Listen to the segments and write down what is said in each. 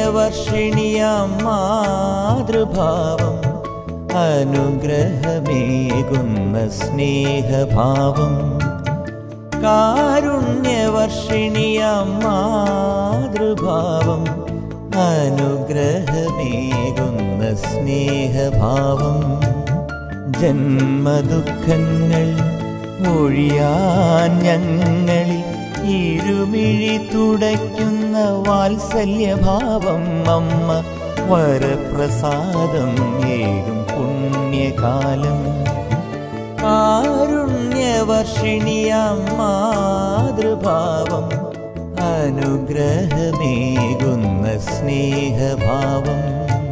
കാരുണ്യവർഷിണിയാം മാതൃഭാവം അനുഗ്രഹമേകുന്ന സ്നേഹഭാവം കാരുണ്യവർഷിണിയാം മാതൃഭാവം അനുഗ്രഹമേകുന്ന സ്നേഹഭാവം ജന്മദുഃഖങ്ങൾ ഒഴിയാൻ ഞങ്ങളിൽ ഇരുമിഴി തുടയ്ക്കുന്ന വാത്സല്യഭാവം അമ്മ വരപ്രസാദം ഏകും പുണ്യകാലം കാരുണ്യവർഷിണിയാം മാതൃഭാവം അനുഗ്രഹമേകുന്ന സ്നേഹഭാവം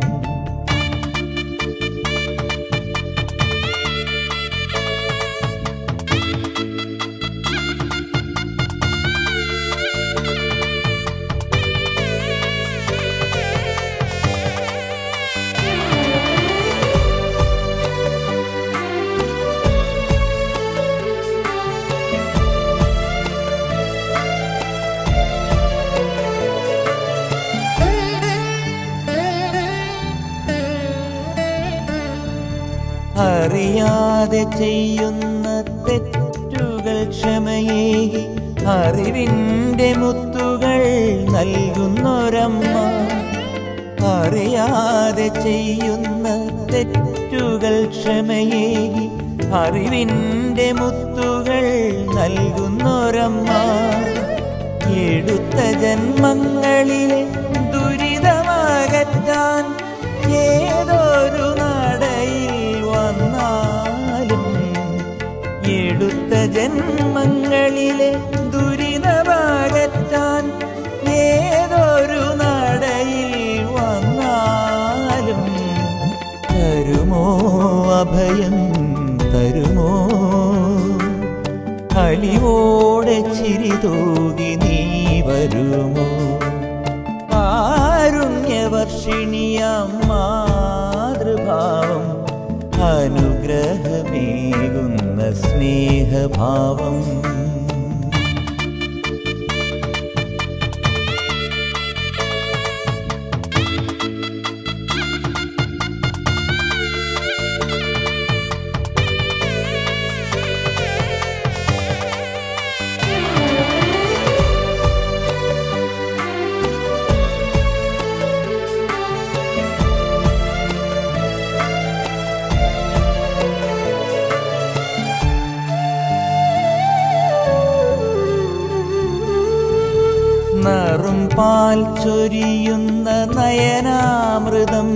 അറിയാതെ ചെയ്യുന്ന തെറ്റുകൾ ക്ഷമയേകി അറിവിൻ്റെ മുത്തുകൾ നൽകുന്നൊരമ്മ അറിയാതെ ചെയ്യുന്ന തെറ്റുകൾ ക്ഷമയേകി അറിവിൻ്റെ മുത്തുകൾ നൽകുന്നൊരമ്മ എടുത്ത ജന്മങ്ങളിലെ ദുരിതമകറ്റാൻ ഏതൊരു നടയിൽ വന്നാലും എടുത്ത ജന്മങ്ങളിലെ ദുരിതമകറ്റാൻ ഏതൊരു നടയിൽ വന്നാലും തരുമോ അഭയം തരുമോ അലിവോടെ ചിരി തൂകി നീ വരുമോ കാരുണ്യവർഷിണിയാം മാതൃഭാവം അനുഗ്രഹമേകുന്ന സ്നേഹഭാവം നറും പാൽ ചൊരിയുന്ന നയനാമൃതം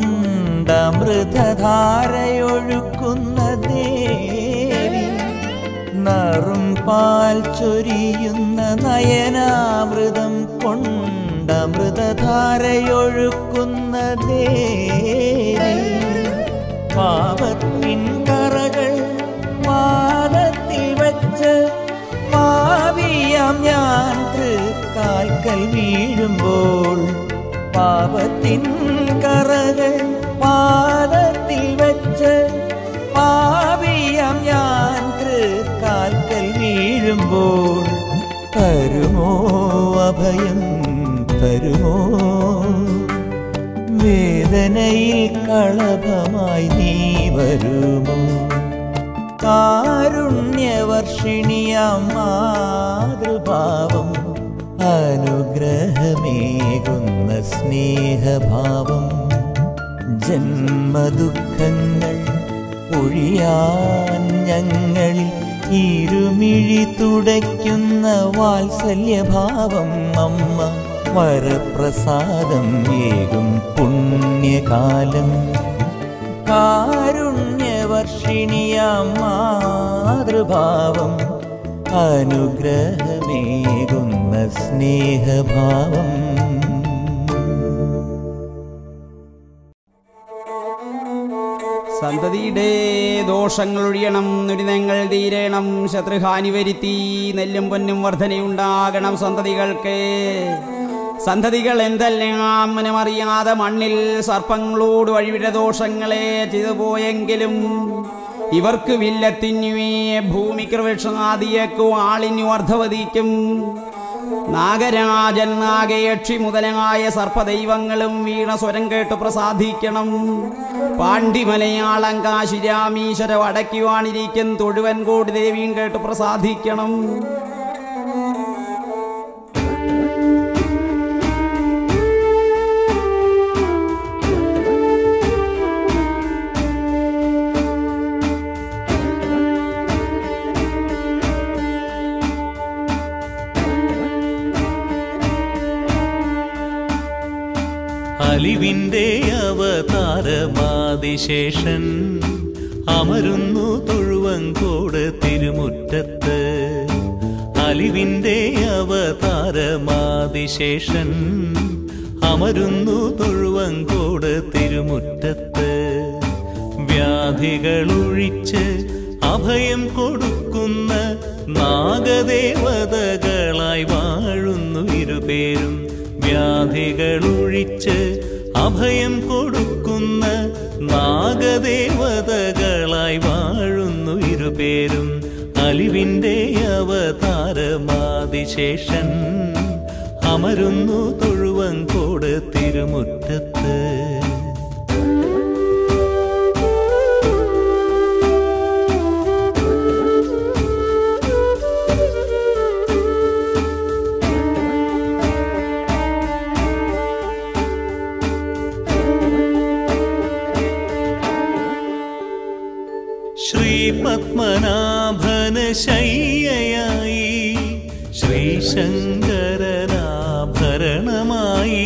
കൊണ്ടമൃതധാരയൊഴുക്കുന്ന ദേവി നറും പാൽ ചൊരിയുന്ന നയനാമൃതം കൊണ്ടമൃതധാരയൊഴുക്കുന്ന ദേവി പാപത്തിൻ കറകൾ പാദത്തിൽ വച്ച് പാവിയാം ഞാൻ തൃക്കാൽക്കൽ വീഴുമ്പോൾ പാപത്തിൻ കറകൾ പാദത്തിൽ വച്ച് പാവിയാം ഞാൻ തൃക്കാൽക്കൽ വീഴുമ്പോൾ തരുമോ അഭയം തരുമോ വേദനയിൽ കളഭമായി നീ വരുമോ കാരുണ്യവർഷിണിയാം മാതൃഭാവം അനുഗ്രഹമേകുന്ന സ്നേഹഭാവം ജന്മദുഃഖങ്ങൾ ഒഴിയാൻ ഞങ്ങളിൽ ഇരുമിഴി തുടയ്ക്കുന്ന വാത്സല്യഭാവം അമ്മ വരപ്രസാദം ഏകും പുണ്യകാലം കാരുണ്യവർഷിണിയാം മാതൃഭാവം അനുഗ്രഹമേകുന്ന സ്നേഹഭാവം സന്തതിയുടെ ദോഷങ്ങൾ ഒഴിയണം ദുരിതങ്ങൾ തീരണം ശത്രുഹാനി വരുത്തി നെല്ലും പൊന്നും വർധനയുണ്ടാകണം സന്തതികൾക്ക് സന്തതികൾ എന്തെല്ലാം മനമറിയാതെ മണ്ണിൽ സർപ്പങ്ങളോട് വഴിവിട ദോഷങ്ങളെ ചെയ്തു പോയെങ്കിലും ഇവർക്ക് വില്ലത്തിനുവേ ഭൂമിക്ക് വൃക്ഷാദിയക്കും ആളിനു അർദ്ധവതിക്കും നാഗരാജൻ നാഗയക്ഷി മുതലായ സർപ്പദൈവങ്ങളും വീണ സ്വരം കേട്ട് പ്രസാദിക്കണം പാണ്ഡിമലയാളം കാശിരാമീശ്വര വടക്കുവാണിരിക്കും തൊഴുവൻകോടി ദേവിയും കേട്ട് പ്രസാദിക്കണം അലിവിന്റെ അവതാരമാതിശേഷൻ അമരുന്നു തൊഴുവങ്കോട് തിരുമുറ്റത്ത് അലിവിന്റെ അവതാരമാതിശേഷൻ അമരുന്നു തൊഴുവങ്കോട് തിരുമുറ്റത്ത് വ്യാധികളൊഴിച്ച് അഭയം കൊടുക്കുന്ന നാഗദേവതകളായി വാഴുന്നു ഇരുപേരും വ്യാധികളൊഴിച്ച് അഭയം കൊടുക്കുന്ന നാഗദേവതകളായി വാഴുന്നു ഇരുപേരും അലിവിന്റെ അവതാരമാതിശേഷൻ അമരുന്നു തൊഴുവങ്കോട് തിരുമുറ്റത്ത് ശ്രീപത്മനാഭന് ശയ്യയായി ശ്രീശങ്കരനാഭരണമായി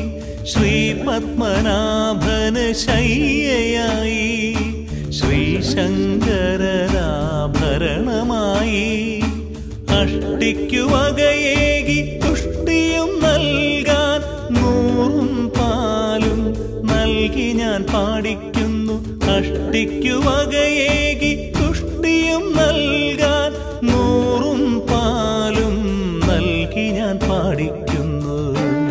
ശ്രീപത്മനാഭന് ശയ്യയായി ശ്രീശങ്കരനാഭരണമായി അഷ്ടിക്കു വകയേകി തുഷ്ടിയും നൽകാൻ നൂറും പാലും നൽകി ഞാൻ പാടിക്കുന്നു അഷ്ടിക്കു വകയേകി തുഷ്ടിയും നൽകാൻ നൂറും പാലും നൽകി ഞാൻ പാടിക്കുന്നു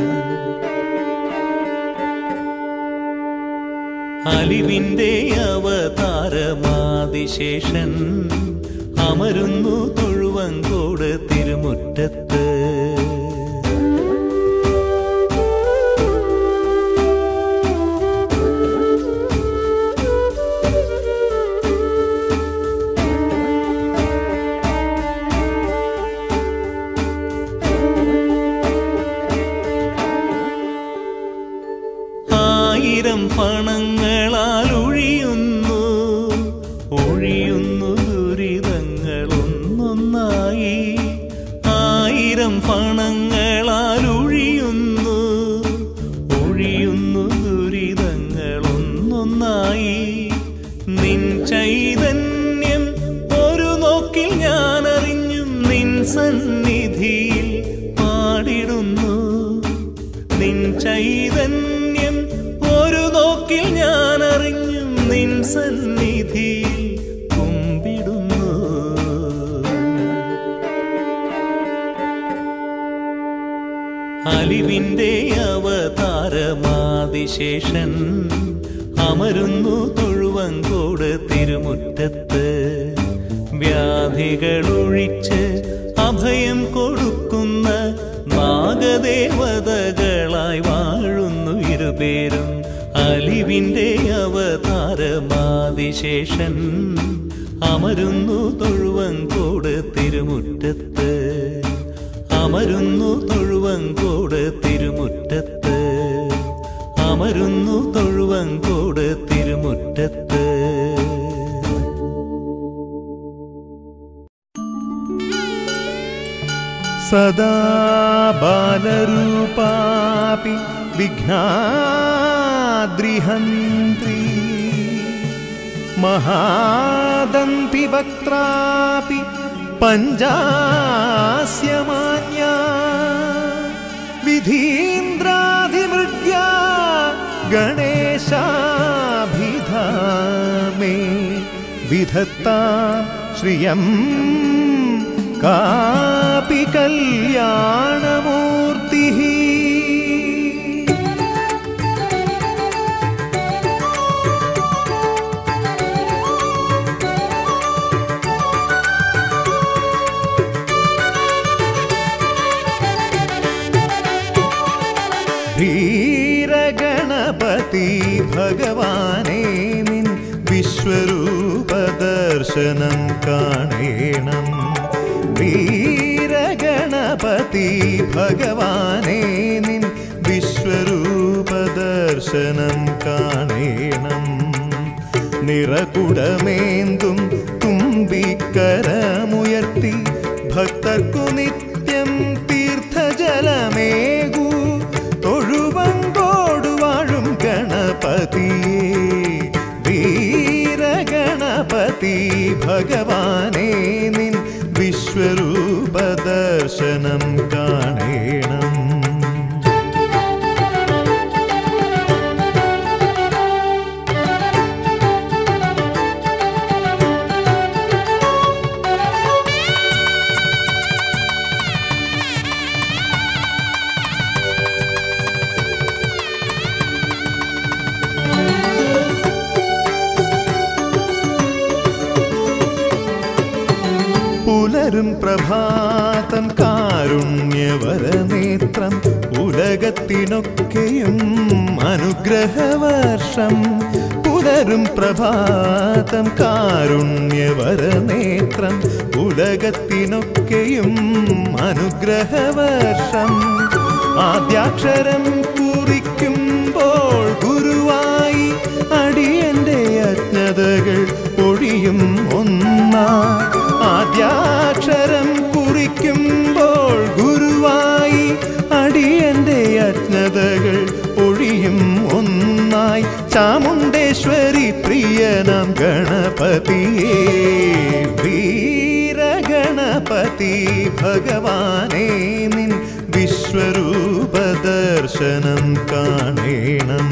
അലിവിന്റെ അവതാരമാതിശേഷൻ അമരുന്നു തൊഴുവങ്കോട് തിരുമുറ്റത്ത് ആയിരം പണങ്ങളാൽ ഒഴിയുന്നു ഒഴിയുന്നു ദുരിതങ്ങളൊന്നൊന്നായി ആയിരം പണങ്ങളാൽ ഒഴിയുന്നു ഒഴിയുന്നു ദുരിതങ്ങളൊന്നൊന്നായി നിൻ ചൈതന്യം ഒരു നോക്കിൽ ഞാൻ അറിഞ്ഞും നിൻ സന്നിധിയിൽ പാടിടുന്നു നിൻ ചൈതന്യം ഒരു നോക്കിൽ ഞാൻ അറിഞ്ഞും നിൻ സന്നിധിയിൽ കുമ്പിടുന്നു അലിവിന്റെ അവതാരമാതിശേഷൻ അമരുന്നു തൊഴുവങ്കോട് തിരുമുറ്റത്ത് വ്യാധികളൊഴിച്ച് അഭയം കൊടുക്കുന്ന നാഗദേവതകളായി വാഴുന്നു ഇരുപേരും അലിവിന്റെ അവതാരമാതിശേഷൻ അമരുന്നു തൊഴുവങ്കോട് തിരുമുറ്റത്ത് അമരുന്നു തൊഴുവങ്കോട് തിരുമുറ്റത്ത് അമരുന്നു തൊഴുവങ്കോട് തിരുമുറ്റത്ത് സദാ ബാലരൂപാപി വിഘ്നാദ്രിഹന്ത്രി മഹാദന്തി വക്ത്രാപി പഞ്ചാസ്യമാന്യ വിധീന്ദ്രാധിമൃഗ്യ ഗണേശാഭിധാമേ വിധത്ത ശ്രിയം കാപി കല്യാണമൂർത്തി ഗണപതി ഭഗവാനെ നിൻ വിശ്വരൂപ ദർശനം കാണേണം വീരഗണപതി ഭഗവാനെ നിൻ വിശ്വരൂപ ദർശനം കാണേണം നിറകുടമേന്തും തുമ്പിക്കരമുയർത്തി ഭക്തർക്കു നിത്യം തീർത്ഥജലമേകൂ തൊഴുവങ്കോടു വാഴും ഗണപതിയേ വീരഗണപതി ഭഗവാനെ നിൻ വിശ്വരൂപ ദർശനം കാണേണം പുലരും പ്രഭാതം കാരുണ്യവരനേത്രം ഉലകത്തിനൊക്കെയും അനുഗ്രഹവർഷം പുലരും പ്രഭാതം കാരുണ്യവരനേത്രം ഉലകത്തിനൊക്കെയും അനുഗ്രഹവർഷം ആദ്യാക്ഷരം കുറിക്കുമ്പോൾ ഗുരുവായി അടിയന്റെ അജ്ഞതകൾ ഒഴിയും ഒന്നാ ആദ്യാക്ഷരം കുറിക്കുമ്പോൾ ഗുരുവായി അടിയന്റെ അജ്ഞതകൾ ഒഴിയും ഒന്നായി ചാമുണ്ടേശ്വരി പ്രിയനാം ഗണപതിയേ വീരഗണപതി ഭഗവാനെ നിൻ വിശ്വരൂപ ദർശനം കാണേണം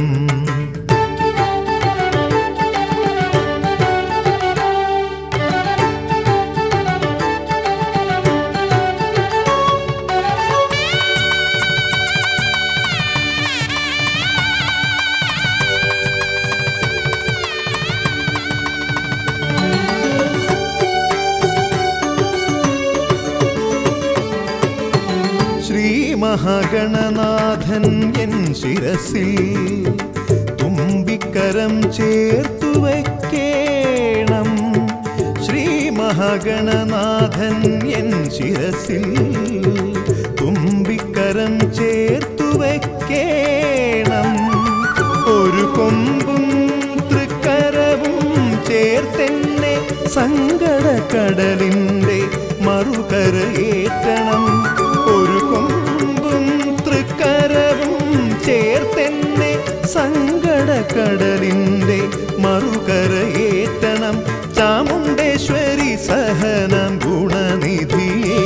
ശ്രീ മഹാഗണനാഥൻ എൻ ശിരസിൽ തുമ്പിക്കരം ചേർത്തു വയ്ക്കേണം ശ്രീ മഹാഗണനാഥൻ എൻ ശിരസിൽ തുമ്പിക്കരം ചേർത്തു വയ്ക്കേണം ഒരു കൊമ്പും തൃക്കരവും ചേർത്തെന്നെ സങ്കടക്കടലിൻ്റെ മറുകരയേറ്റണം ഒരു കൊമ്പും തൃക്കരവും ചേർത്തെന്നെ സങ്കടക്കടലിൻ്റെ മറുകരയേറ്റണം ചാമുണ്ടേശ്വരി സഹനം ഗുണനിധിയേ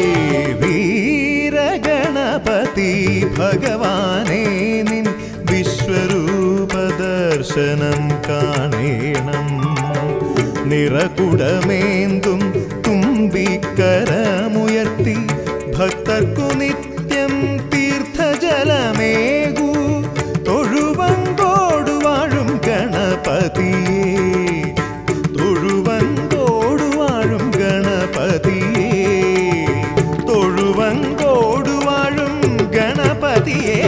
വീരഗണപതി ഭഗവാനെ നിൻ വിശ്വരൂപ ദർശനം കാണേണം നിറകുടമേന്തും തുമ്പിക്കരമുയർത്തി ഭക്തർക്കു നിത്യം തീർത്ഥജലമേകൂ തൊഴുവങ്കോടു വാഴും ഗണപതിയേ തൊഴുവങ്കോടു വാഴും ഗണപതിയേ തൊഴുവങ്കോടു വാഴും ഗണപതിയേ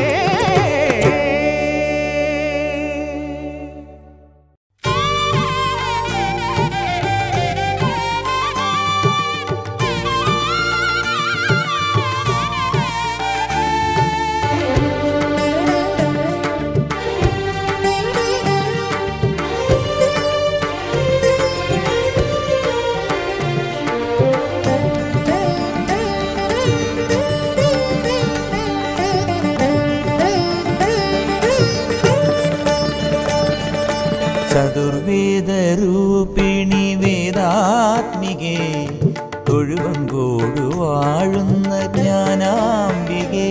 ചതുർവേദരൂപിണി വേദാത്മികേ തൊഴുവങ്കോടു വാഴുന്ന ജ്ഞാനാംബികേ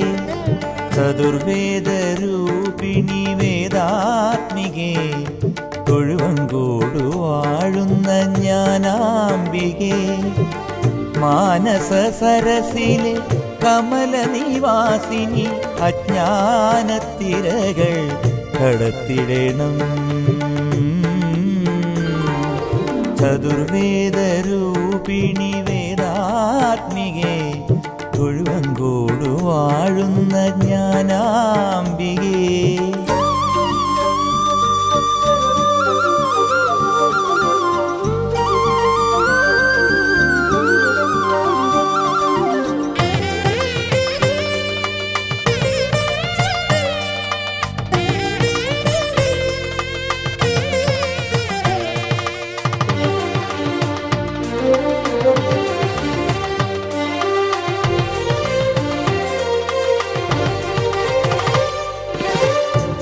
ചതുർവേദരൂപിണി വേദാത്മികേ തൊഴുവങ്കോടു വാഴുന്ന ജ്ഞാനാംബികേ മാനസ സരസിലെ കമല നിവാസിനി അജ്ഞാനത്തിരകൾ കടത്തിടണം ചതുർവേദരൂപിണി വേദാത്മികേ തൊഴുവങ്കോടു വാഴുന്ന ജ്ഞാനാംബികേ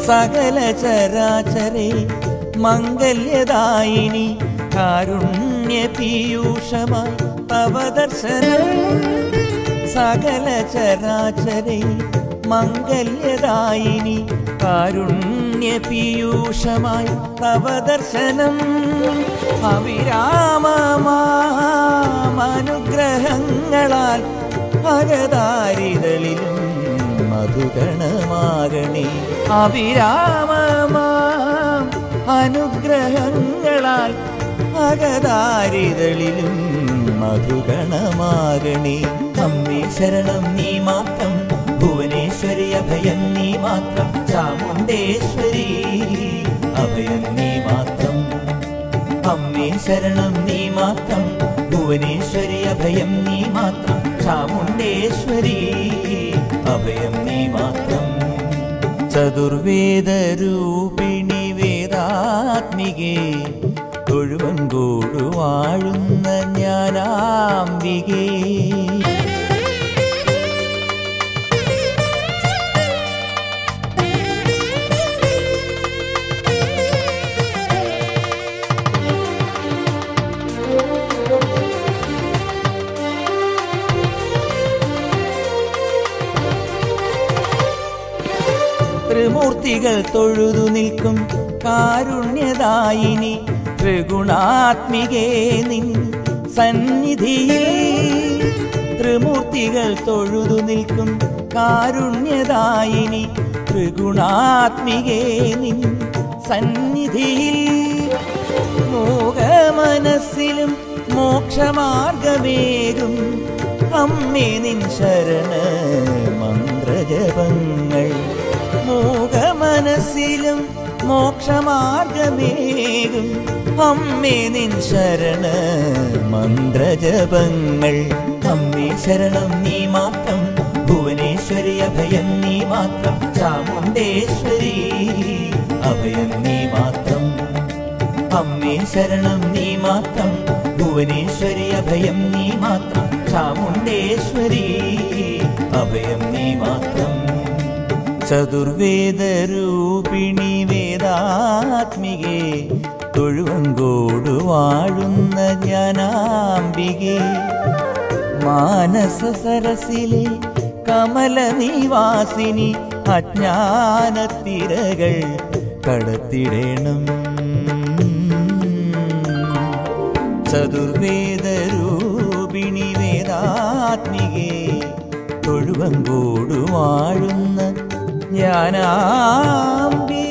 സകല ചരാചരേ മംഗല്യദായിനി കാരുണ്യ പീയൂഷമായി തവ ദർശനം സകല ചരാചരേ മംഗല്യദായിനി കാരുണ്യ പീയൂഷമായി തവ ദർശനം അവിരാമമാനുഗ്രഹങ്ങളാൽ ഭഗതാരിതളിലും മധുഗണമാകണേ അവിരാമമാം അനുഗ്രഹങ്ങളാൽ ഭഗതാരിതളിലും മധുഗണമാകണേ അമ്മേ ശരണം നീ മാത്രം ഭുവനേശ്വരി അഭയം നീ മാത്രം ചാമുണ്ടേശ്വരി അഭയം നീ മാത്രം അമ്മേ ശരണം നീ മാത്രം ഭുവനേശ്വരി അഭയം നീ മാത്രം ചാമുണ്ടേശ്വരി അഭയം നീ മാത്രം ചതുർവേദരൂപിണി വേദാത്മികേ തൊഴുവങ്കോട് വാഴുന്ന ഞാനാംബികേ ത്രിമൂർത്തികൾ തൊഴുതു നിൽക്കും കാരുണ്യദായിനി ത്രിഗുണാത്മികേ നിൻ സന്നിധിയിൽ ത്രിമൂർത്തികൾ തൊഴുതു നിൽക്കും കാരുണ്യദായിനി ത്രിഗുണാത്മികേ നിൻ സന്നിധിയിൽ മോഹമനസ്സിലും മോക്ഷമാർഗമേകും അമ്മേ നിൻ ശരണ മന്ത്രജപങ്ങൾ മോഹമനസ്സിലും മോക്ഷമാർഗമേകും അമ്മേ നിൻ ശരണ മന്ത്രജപങ്ങൾ അമ്മേ ശരണം നീ മാത്രം ഭുവനേശ്വരി അഭയം നീ മാത്രം ചാമുണ്ടേശ്വരി അഭയം നീ മാത്രം അമ്മേ ശരണം നീ മാത്രം ഭുവനേശ്വരി അഭയം നീ മാത്രം ചാമുണ്ടേശ്വരി അഭയം നീ മാത്രം ചതുർവേദരൂപിണി വേദാത്മികേ തൊഴുവങ്കോട് വാഴുന്ന ജ്ഞാനാംബികേ മാനസ സരസിലെ കമല നിവാസിനി അജ്ഞാനത്തിരകൾ കടത്തിടേണം ചതുർവേദരൂപിണി വേദാത്മികേ തൊഴുവങ്കോട് വാഴുന്ന ജ്ഞാനാംബികേ